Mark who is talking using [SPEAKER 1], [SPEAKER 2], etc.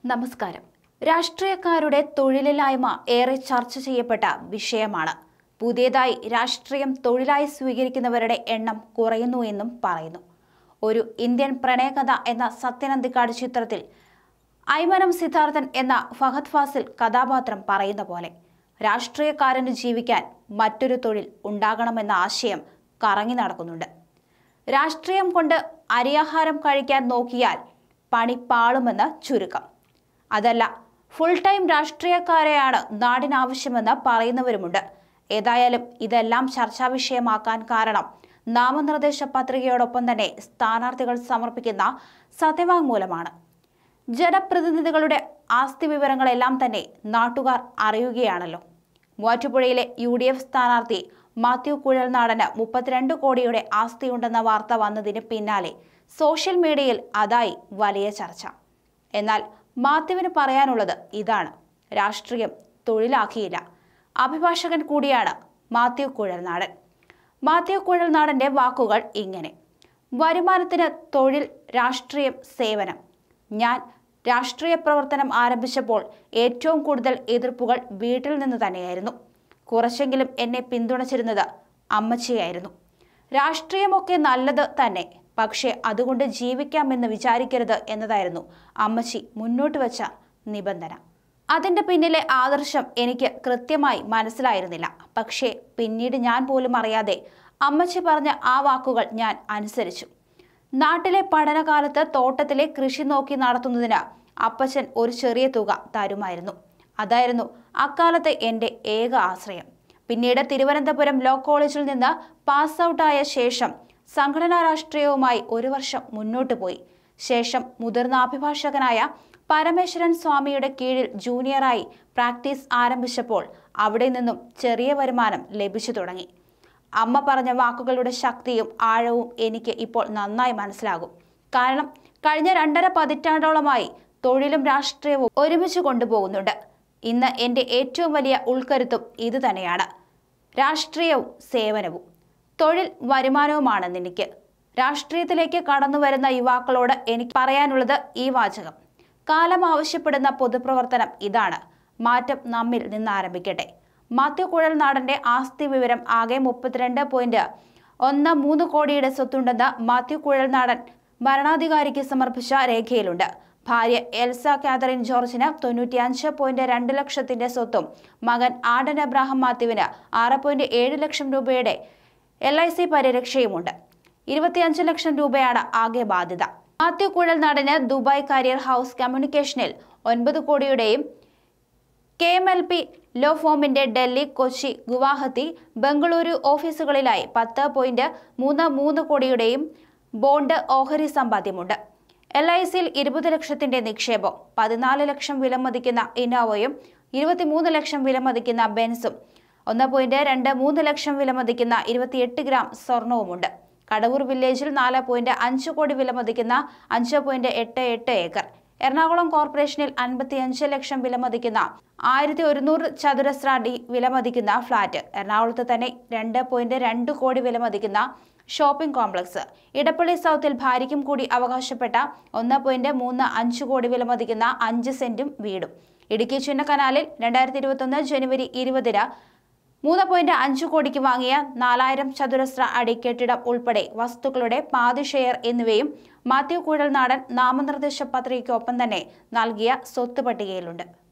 [SPEAKER 1] നമസ്കാരം രാഷ്ട്രീയക്കാരുടെ തൊഴിലില്ലായ്മ ഏറെ ചർച്ച ചെയ്യപ്പെട്ട വിഷയമാണ് പുതിയതായി രാഷ്ട്രീയം തൊഴിലായി സ്വീകരിക്കുന്നവരുടെ എണ്ണം കുറയുന്നു എന്നും പറയുന്നു ഒരു ഇന്ത്യൻ പ്രണയകഥ എന്ന സത്യനന്ദിക്കാട് ചിത്രത്തിൽ ഐമനം സിദ്ധാർത്ഥൻ എന്ന ഫഹദ് ഫാസിൽ കഥാപാത്രം പറയുന്ന പോലെ രാഷ്ട്രീയക്കാരന് ജീവിക്കാൻ മറ്റൊരു തൊഴിൽ ഉണ്ടാകണമെന്ന ആശയം കറങ്ങി നടക്കുന്നുണ്ട് രാഷ്ട്രീയം കൊണ്ട് അരിയാഹാരം കഴിക്കാൻ നോക്കിയാൽ പണി പാളുമെന്ന് ചുരുക്കം അതല്ല ഫുൾ ടൈം രാഷ്ട്രീയക്കാരെയാണ് നാടിനാവശ്യമെന്ന് പറയുന്നവരുമുണ്ട് ഏതായാലും ഇതെല്ലാം ചർച്ചാ വിഷയമാക്കാൻ കാരണം നാമനിർദ്ദേശ പത്രികയോടൊപ്പം തന്നെ സ്ഥാനാർത്ഥികൾ സമർപ്പിക്കുന്ന സത്യവാങ്മൂലമാണ് ജനപ്രതിനിധികളുടെ ആസ്തി വിവരങ്ങളെല്ലാം തന്നെ നാട്ടുകാർ അറിയുകയാണല്ലോ മൂവാറ്റുപുഴയിലെ യു ഡി എഫ് സ്ഥാനാർത്ഥി മാത്യു കുഴൽനാടന് മുപ്പത്തിരണ്ട് കോടിയുടെ ആസ്തിയുണ്ടെന്ന വാർത്ത വന്നതിന് പിന്നാലെ സോഷ്യൽ മീഡിയയിൽ അതായി വലിയ ചർച്ച എന്നാൽ മാത്യുവിന് പറയാനുള്ളത് ഇതാണ് രാഷ്ട്രീയം തൊഴിലാക്കിയില്ല അഭിഭാഷകൻ കൂടിയാണ് മാത്യു കുഴൽനാടൻ മാത്യു കുഴൽനാടന്റെ വാക്കുകൾ ഇങ്ങനെ വരുമാനത്തിന് തൊഴിൽ രാഷ്ട്രീയം സേവനം ഞാൻ രാഷ്ട്രീയ പ്രവർത്തനം ആരംഭിച്ചപ്പോൾ ഏറ്റവും കൂടുതൽ എതിർപ്പുകൾ വീട്ടിൽ നിന്ന് തന്നെയായിരുന്നു കുറച്ചെങ്കിലും എന്നെ പിന്തുണച്ചിരുന്നത് അമ്മച്ചിയായിരുന്നു രാഷ്ട്രീയമൊക്കെ നല്ലത് തന്നെ പക്ഷേ അതുകൊണ്ട് ജീവിക്കാമെന്ന് വിചാരിക്കരുത് എന്നതായിരുന്നു അമ്മച്ചി മുന്നോട്ട് വെച്ച നിബന്ധന അതിന്റെ പിന്നിലെ ആദർശം എനിക്ക് കൃത്യമായി മനസ്സിലായിരുന്നില്ല പക്ഷേ പിന്നീട് ഞാൻ പോലും അറിയാതെ അമ്മച്ചി പറഞ്ഞ ആ വാക്കുകൾ ഞാൻ അനുസരിച്ചു നാട്ടിലെ പഠനകാലത്ത് തോട്ടത്തിലെ കൃഷി നോക്കി നടത്തുന്നതിന് അപ്പച്ചൻ ഒരു ചെറിയ തുക തരുമായിരുന്നു അതായിരുന്നു അക്കാലത്തെ എൻ്റെ ഏക ആശ്രയം പിന്നീട് തിരുവനന്തപുരം ലോ കോളേജിൽ നിന്ന് പാസ് ഔട്ടായ ശേഷം സംഘടനാ രാഷ്ട്രീയവുമായി ഒരു വർഷം മുന്നോട്ട് പോയി ശേഷം മുതിർന്ന അഭിഭാഷകനായ പരമേശ്വരൻ സ്വാമിയുടെ കീഴിൽ ജൂനിയറായി പ്രാക്ടീസ് ആരംഭിച്ചപ്പോൾ അവിടെ നിന്നും ചെറിയ വരുമാനം ലഭിച്ചു തുടങ്ങി അമ്മ പറഞ്ഞ വാക്കുകളുടെ ശക്തിയും ആഴവും എനിക്ക് ഇപ്പോൾ നന്നായി മനസ്സിലാകും കാരണം കഴിഞ്ഞ രണ്ടര പതിറ്റാണ്ടോളമായി തൊഴിലും രാഷ്ട്രീയവും ഒരുമിച്ച് കൊണ്ടുപോകുന്നുണ്ട് ഇന്ന് എൻ്റെ ഏറ്റവും വലിയ ഉൾക്കരുത്തും ഇത് തന്നെയാണ് രാഷ്ട്രീയവും സേവനവും തൊഴിൽ വരുമാനവുമാണ് നിനക്ക് രാഷ്ട്രീയത്തിലേക്ക് കടന്നു വരുന്ന യുവാക്കളോട് എനിക്ക് പറയാനുള്ളത് ഈ വാചകം കാലം ആവശ്യപ്പെടുന്ന പൊതുപ്രവർത്തനം ഇതാണ് മാറ്റം നമ്മിൽ നിന്ന് ആരംഭിക്കട്ടെ മാത്യു കുഴൽനാടന്റെ ആസ്തി വിവരം ആകെ മുപ്പത്തിരണ്ട് പോയിന്റ് ഒന്ന് മൂന്ന് കോടിയുടെ സ്വത്തുണ്ടെന്ന് മാത്യു കുഴൽനാടൻ ഭരണാധികാരിക്ക് സമർപ്പിച്ച രേഖയിലുണ്ട് ഭാര്യ എൽസ കാതറിൻ ജോർജിന് തൊണ്ണൂറ്റിയഞ്ച് പോയിന്റ് രണ്ട് ലക്ഷത്തിന്റെ സ്വത്തും മകൻ ആഡൻ എബ്രാഹിം മാത്യുവിന് ആറ് പോയിന്റ് ഏഴ് ലക്ഷം രൂപയുടെ എൽ ഐ സി പരിരക്ഷയുമുണ്ട് ഇരുപത്തിയഞ്ച് ലക്ഷം രൂപയാണ് ആകെ ബാധ്യത മാത്യു കുഴൽനാടന് ദുബായ് കരിയർ ഹൗസ് കമ്മ്യൂണിക്കേഷനിൽ ഒൻപത് കോടിയുടെയും K M L P law ഫോമിന്റെ ഡൽഹി കൊച്ചി ഗുവാഹത്തി ബംഗളൂരു ഓഫീസുകളിലായി പത്ത് പോയിന്റ് മൂന്ന് മൂന്ന് കോടിയുടെയും ബോണ്ട് ഓഹരി സമ്പാദ്യമുണ്ട് എൽ ഐ സിയിൽ ഇരുപത് ലക്ഷത്തിന്റെ നിക്ഷേപം പതിനാല് ലക്ഷം വിലമതിക്കുന്ന ഇന്നോവയും ഇരുപത്തിമൂന്ന് ലക്ഷം വിലമതിക്കുന്ന ബെൻസും ഒന്ന് പോയിന്റ് രണ്ട് മൂന്ന് ലക്ഷം വിലമതിക്കുന്ന ഇരുപത്തിയെട്ട് ഗ്രാം സ്വർണവുമുണ്ട് കടവൂർ വില്ലേജിൽ നാല് പോയിന്റ് അഞ്ച് കോടി വിലമതിക്കുന്ന അഞ്ച് പോയിന്റ് എട്ട് എട്ട് ഏക്കർ എറണാകുളം കോർപ്പറേഷനിൽ അൻപത്തിയഞ്ച് ലക്ഷം വിലമതിക്കുന്ന ആയിരത്തി ഒരുന്നൂറ് ചതുരശ്ര അടി വിലമതിക്കുന്ന ഫ്ളാറ്റ് എറണാകുളത്ത് തന്നെ രണ്ട് പോയിന്റ് രണ്ട് കോടി വിലമതിക്കുന്ന ഷോപ്പിംഗ് കോംപ്ലക്സ് ഇടപ്പള്ളി സൗത്തിൽ ഭാര്യയ്ക്കും കൂടി അവകാശപ്പെട്ട ഒന്ന് പോയിന്റ് മൂന്ന് അഞ്ച് കോടി വിലമതിക്കുന്ന അഞ്ച് സെന്റും വീടും ഇടുക്കി ചിന്നക്കനാലിൽ രണ്ടായിരത്തി ഇരുപത്തൊന്ന് ജനുവരി ഇരുപതിന് മൂന്ന് പോയിന്റ് അഞ്ച് കോടിക്ക് വാങ്ങിയ നാലായിരം ചതുരശ്ര അടി കെട്ടിടം ഉൾപ്പെടെ വസ്തുക്കളുടെ പാതി ഷെയർ എന്നിവയും മാത്യു കുഴൽനാടൻ നാമനിർദ്ദേശ പത്രികയ്ക്കൊപ്പം തന്നെ നൽകിയ സ്വത്ത് പട്ടികയിലുണ്ട്